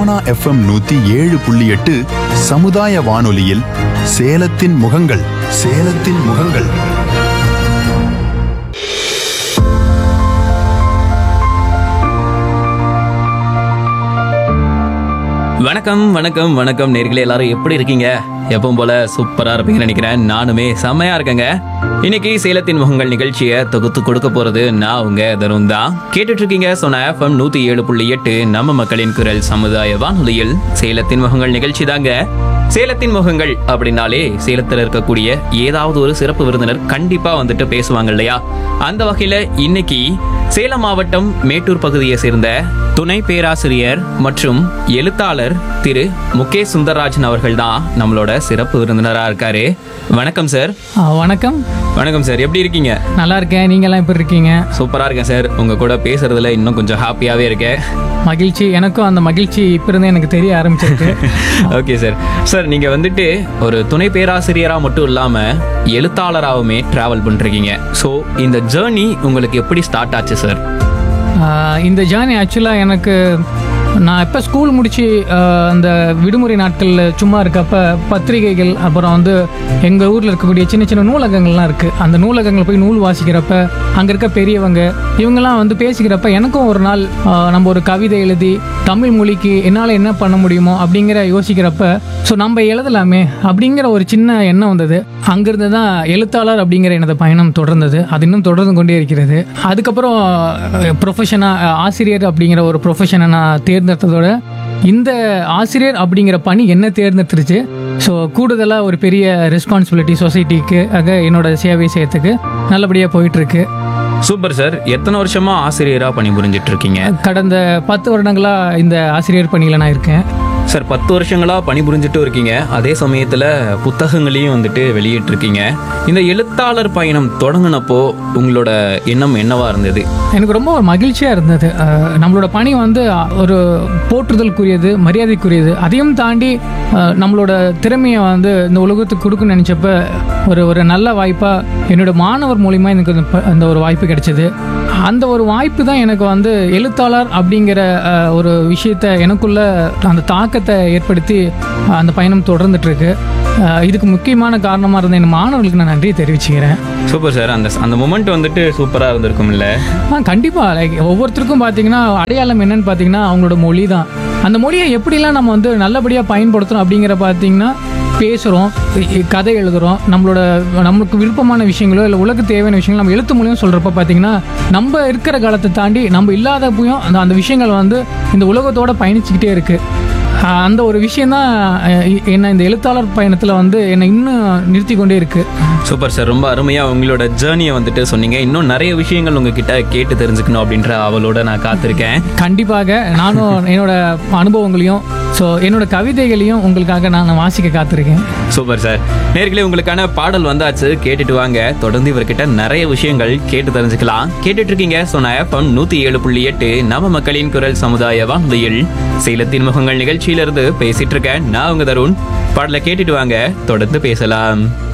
Sona FM நூத்தி ஏழு புள்ளி எட்டு சமுதாய வானொலியில் சேலத்தின் முகங்கள் சேலத்தின் முகங்கள் வணக்கம் வணக்கம் வணக்கம் நேர்களே எல்லாரும் எப்படி இருக்கீங்க எப்பவும் போல சூப்பரா இருப்பீங்கன்னு நினைக்கிறேன் நானுமே செம்மையா இருக்கேங்க இன்னைக்கு சேலத்தின் முகங்கள் நிகழ்ச்சியை தொகுத்து கொடுக்க போறது நான் உங்க தருண் தான் கேட்டுட்டு இருக்கீங்க சொன்ன எஃப்எம் நூத்தி ஏழு புள்ளி எட்டு நம்ம மக்களின் குரல் சமுதாய வானொலியில் சேலத்தின் முகங்கள் நிகழ்ச்சி தாங்க சேலத்தின் முகங்கள் அப்படின்னாலே சேலத்துல இருக்கக்கூடிய ஏதாவது ஒரு சிறப்பு விருந்தினர் கண்டிப்பா வந்துட்டு பேசுவாங்க இல்லையா அந்த வகையில இன்னைக்கு சேலம் மாவட்டம் மேட்டூர் பகுதியை சேர்ந்த துணை பேராசிரியர் மற்றும் எழுத்தாளர் திரு முகேஷ் சுந்தரராஜன் அவர்கள் தான் நம்மளோட சிறப்பு விருந்தினரா இருக்காரு வணக்கம் சார் ஆ, வணக்கம் வணக்கம் சார் எப்படி இருக்கீங்க நல்லா இருக்கேன் நீங்கெல்லாம் எப்படி இருக்கீங்க சூப்பரா இருக்கேன் சார் உங்க கூட பேசுறதுல இன்னும் கொஞ்சம் ஹாப்பியாவே இருக்கேன் மகிழ்ச்சி எனக்கும் அந்த மகிழ்ச்சி இப்போ இருந்தே எனக்கு தெரிய ஆரம்பிச்சிருக்கு ஓகே சார் சார் நீங்க வந்துட்டு ஒரு துணை பேராசிரியரா மட்டும் இல்லாம எழுத்தாளராகவுமே டிராவல் பண்ணிருக்கீங்க ஸோ இந்த ஜேர்னி உங்களுக்கு எப்படி ஸ்டார்ட் ஆச்சு சார் ஆ, இந்த ஜேர்னி ஆக்சுவலாக எனக்கு நான் எப்போ ஸ்கூல் முடிச்சு ஆ, அந்த விடுமுறை நாட்களில் சும்மா இருக்கப்ப பத்திரிகைகள் அப்புறம் வந்து எங்கள் ஊரில் இருக்கக்கூடிய சின்ன சின்ன நூலகங்கள்லாம் இருக்குது அந்த நூலகங்கள் போய் நூல் வாசிக்கிறப்ப அங்கே இருக்க பெரியவங்க இவங்கெல்லாம் வந்து பேசிக்கிறப்ப எனக்கும் ஒரு நாள் ஆ, நம்ம ஒரு கவிதை எழுதி தமிழ் மொழிக்கு என்னால் என்ன பண்ண முடியுமோ அப்படிங்கிற யோசிக்கிறப்ப ஸோ நம்ம எழுதலாமே அப்படிங்கிற ஒரு சின்ன எண்ணம் வந்தது அங்கிருந்து தான் எழுத்தாளர் அப்படிங்கிற எனது பயணம் தொடர்ந்தது அது இன்னும் தொடர்ந்து கொண்டே இருக்கிறது அதுக்கப்புறம் ப்ரொஃபஷனாக ஆசிரியர் அப்படிங்கிற ஒரு ப்ரொஃபஷனை நான் தேர்ந்தெடுத்ததோட இந்த ஆசிரியர் அப்படிங்கிற பணி என்ன தேர்ந்தெடுத்துருச்சு ஸோ கூடுதலாக ஒரு பெரிய ரெஸ்பான்சிபிலிட்டி சொசைட்டிக்கு ஆக என்னோட சேவை செய்யறதுக்கு நல்லபடியாக போயிட்டுருக்கு சூப்பர் சார் எத்தனை வருஷமா ஆசிரியரா பணிபுரிஞ்சிட்டு இருக்கீங்க கடந்த பத்து வருடங்களாக இந்த ஆசிரியர் பணியில் நான் இருக்கேன் சார் பத்து வருஷங்களா பணிபுரிஞ்சுட்டு இருக்கீங்க அதே சமயத்துல புத்தகங்களையும் வந்துட்டு வெளியிட்டு இருக்கீங்க இந்த எழுத்தாளர் பயணம் தொடங்கினப்போ உங்களோட எண்ணம் என்னவா இருந்தது எனக்கு ரொம்ப ஒரு மகிழ்ச்சியாக இருந்தது அஹ் நம்மளோட பணி வந்து ஒரு போற்றுதலுக்குரியது மரியாதைக்குரியது அதையும் தாண்டி அஹ் நம்மளோட திறமையை வந்து இந்த உலகத்துக்கு கொடுக்கணும்னு நினச்சப்ப ஒரு ஒரு நல்ல வாய்ப்பாக என்னோட மாணவர் மூலிமா எனக்கு இந்த ப- அந்த ஒரு வாய்ப்பு கிடைச்சது அந்த ஒரு வாய்ப்பு தான் எனக்கு வந்து எழுத்தாளர் அப்படிங்கிற அஹ், ஒரு விஷயத்த எனக்குள்ள அந்த தாக்கத்தை ஏற்படுத்தி அஹ், அந்த பயணம் தொடர்ந்துட்டு இருக்கு அஹ், இதுக்கு முக்கியமான காரணமாக இருந்த என் மாணவர்களுக்கு நான் நன்றியை தெரிவிச்சுக்கிறேன் சூப்பர் சார் அந்த அந்த மொமெண்ட் வந்துட்டு சூப்பரா இருந்திருக்கும்ல ஆ கண்டிப்பாக லைக் ஒவ்வொருத்தருக்கும் பார்த்தீங்கன்னா அடையாளம் என்னன்னு பார்த்தீங்கன்னா அவங்களோட மொழி தான் அந்த மொழியை எப்படிலாம் நம்ம வந்து நல்லபடியாக பயன்படுத்துகிறோம் அப்படிங்கிற பார்த்தீங்கன்னா பேசுகிறோம் கதை எழுதுகிறோம் நம்மளோட நம்மளுக்கு விருப்பமான விஷயங்களோ இல்லை உலக தேவையான விஷயங்களோ நம்ம எழுத்து மூலியம் சொல்கிறப்ப பார்த்தீங்கன்னா நம்ம இருக்கிற காலத்தை தாண்டி நம்ம இல்லாதப்பையும் அந்த அந்த விஷயங்கள் வந்து இந்த உலகத்தோட பயணிச்சுக்கிட்டே இருக்குது ஆஹ் அந்த ஒரு விஷயந்தான் அஹ் என்னை இந்த எழுத்தாளர் பயணத்தில் வந்து என்னை இன்னும் நிறுத்தி கொண்டே இருக்குது சூப்பர் சார் ரொம்ப அருமையா உங்களோட ஜேர்னியை வந்துட்டு சொன்னீங்க இன்னும் நிறைய விஷயங்கள் உங்ககிட்ட கேட்டு தெரிஞ்சுக்கணும் அப்படின்ற அவளோட நான் காத்திருக்கேன் கண்டிப்பாக நானும் என்னோட அனுபவங்களையும் ஸோ என்னோட கவிதைகளையும் உங்களுக்காக நான் வாசிக்க காத்திருக்கேன் சூப்பர் சார் நேர்களே உங்களுக்கான பாடல் வந்தாச்சு கேட்டுட்டு வாங்க தொடர்ந்து இவர்கிட்ட நிறைய விஷயங்கள் கேட்டு தெரிஞ்சுக்கலாம் கேட்டுட்டு இருக்கீங்க சொன்ன எஃப்எம் நூத்தி ஏழு புள்ளி எட்டு நம்ம மக்களின் குரல் சமுதாய வானொலியில் சேலத்தின் முகங்கள் நிகழ்ச்சியிலிருந்து பேசிட்டு இருக்கேன் நான் உங்க தருண் பாடலை கேட்டுட்டு வாங்க தொடர்ந்து பேசலாம்